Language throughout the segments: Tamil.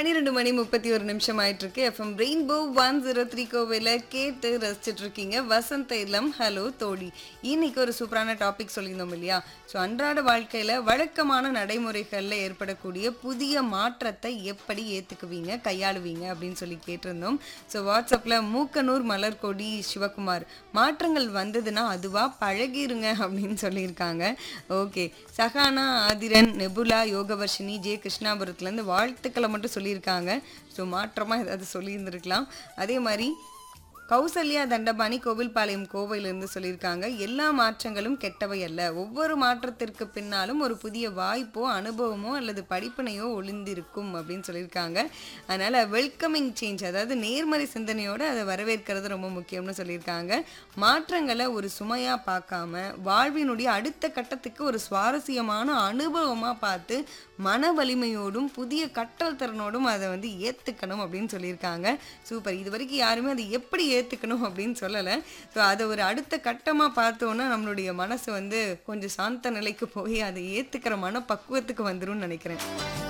பன்னிரெண்டு மணி முப்பத்தி ஒரு நிமிஷம் ஆயிட்டு இருக்கு FM rainbow one zero three கோவில கேட்டு ரசிச்சிட்டு இருக்கீங்க வசந்த இல்லம் ஹலோ தோழி இன்னைக்கு ஒரு சூப்பரான டாபிக் சொல்லியிருந்தோம் இல்லையா ஸோ அன்றாட வாழ்க்கையில வழக்கமான நடைமுறைகள்ல ஏற்படக்கூடிய புதிய மாற்றத்தை எப்படி ஏத்துக்குவீங்க கையாளுவீங்க அப்படின்னு சொல்லி கேட்டிருந்தோம் ஸோ வாட்ஸ்அப்ல மூக்கனூர் மலர்கொடி சிவகுமார் மாற்றங்கள் வந்ததுன்னா அதுவா பழகிருங்க அப்படின்னு சொல்லியிருக்காங்க okay Sahana Adhiran Nebula Yogavarshini J கிருஷ்ணாபுரத்துலேருந்து வாழ்த்துக்களை மட்டும் சொல்லியிருக்காங்க ஸோ மாற்றமாக ஏதாவது சொல்லியிருந்திருக்கலாம் அதே மாதிரி கௌசல்யா தண்டபாணி கோவில்பாளையம் கோவையிலிருந்து சொல்லியிருக்காங்க எல்லா மாற்றங்களும் கெட்டவை அல்ல ஒவ்வொரு மாற்றத்திற்கு பின்னாலும் ஒரு புதிய வாய்ப்போ அனுபவமோ அல்லது படிப்பினையோ ஒளிந்திருக்கும் அப்படின்னு சொல்லியிருக்காங்க அதனால் வெல்கமிங் சேஞ்ச் அதாவது நேர்மறை சிந்தனையோடு அதை வரவேற்கிறது ரொம்ப முக்கியம்னு சொல்லியிருக்காங்க மாற்றங்களை ஒரு சுமையாக பார்க்காம வாழ்வினுடைய அடுத்த கட்டத்துக்கு ஒரு சுவாரஸ்யமான அனுபவமாக பார்த்து மன வலிமையோடும் புதிய கற்றல் திறனோடும் அதை வந்து ஏற்றுக்கணும் அப்படின்னு சொல்லியிருக்காங்க சூப்பர் இது வரைக்கும் யாருமே அதை எப்படி ஏற்றுக்கணும் அப்படின்னு சொல்லலை ஸோ அதை ஒரு அடுத்த கட்டமாக பார்த்தோன்னா நம்மளுடைய மனசு வந்து கொஞ்சம் சாந்த நிலைக்கு போய் அதை ஏற்றுக்கிற மன பக்குவத்துக்கு வந்துரும்னு நினைக்கிறேன்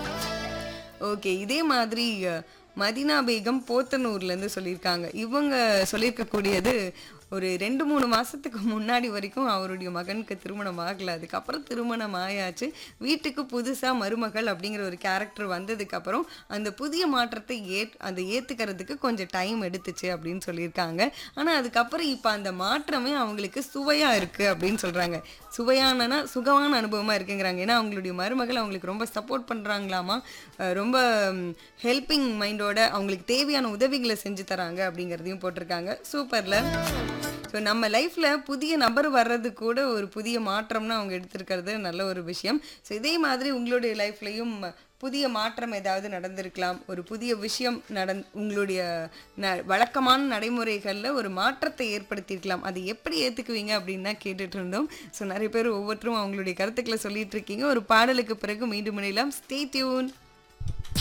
ஓகே இதே மாதிரி அஹ், மதினா பேகம் போத்தனூர்லேருந்து சொல்லியிருக்காங்க இவங்க சொல்லியிருக்கக்கூடியது ஒரு ரெண்டு மூணு மாதத்துக்கு முன்னாடி வரைக்கும் அவருடைய மகனுக்கு திருமணம் ஆகலை அதுக்கப்புறம் திருமணம் ஆயாச்சு வீட்டுக்கு புதுசாக மருமகள் அப்படிங்கிற ஒரு கேரக்டர் வந்ததுக்கப்புறம் அந்த புதிய மாற்றத்தை ஏத் அதை ஏற்றுக்கிறதுக்கு கொஞ்சம் டைம் எடுத்துச்சு அப்படின்னு சொல்லியிருக்காங்க ஆனால் அதுக்கப்புறம் இப்போ அந்த மாற்றமே அவங்களுக்கு சுவையாக இருக்குது அப்படின்னு சொல்கிறாங்க சுவையானனா சுகமான அனுபவமாக இருக்குங்கிறாங்க ஏன்னா அவங்களுடைய மருமகள் அவங்களுக்கு ரொம்ப சப்போர்ட் பண்ணுறாங்களாமா அஹ் ரொம்ப ஹெல்பிங் மைண்டோட அவங்களுக்கு தேவையான உதவிகளை செஞ்சு தராங்க அப்படிங்கிறதையும் போட்டிருக்காங்க சூப்பரில் ஸோ நம்ம லைஃப்பில் புதிய நபர் வர்றது கூட ஒரு புதிய மாற்றம்னு அவங்க எடுத்திருக்கிறது நல்ல ஒரு விஷயம் ஸோ இதே மாதிரி உங்களுடைய லைஃப்லையும் புதிய மாற்றம் ஏதாவது நடந்திருக்கலாம் ஒரு புதிய விஷயம் நடந் உங்களுடைய ந வழக்கமான நடைமுறைகளில் ஒரு மாற்றத்தை ஏற்படுத்தியிருக்கலாம் அதை எப்படி ஏற்றுக்குவீங்க அப்படின்னு தான் கேட்டுட்டு இருந்தோம் ஸோ நிறைய பேர் ஒவ்வொருத்தரும் அவங்களுடைய கருத்துக்களை சொல்லிட்டு இருக்கீங்க ஒரு பாடலுக்கு பிறகு மீண்டும் இணையலாம் ஸ்டே டியூன்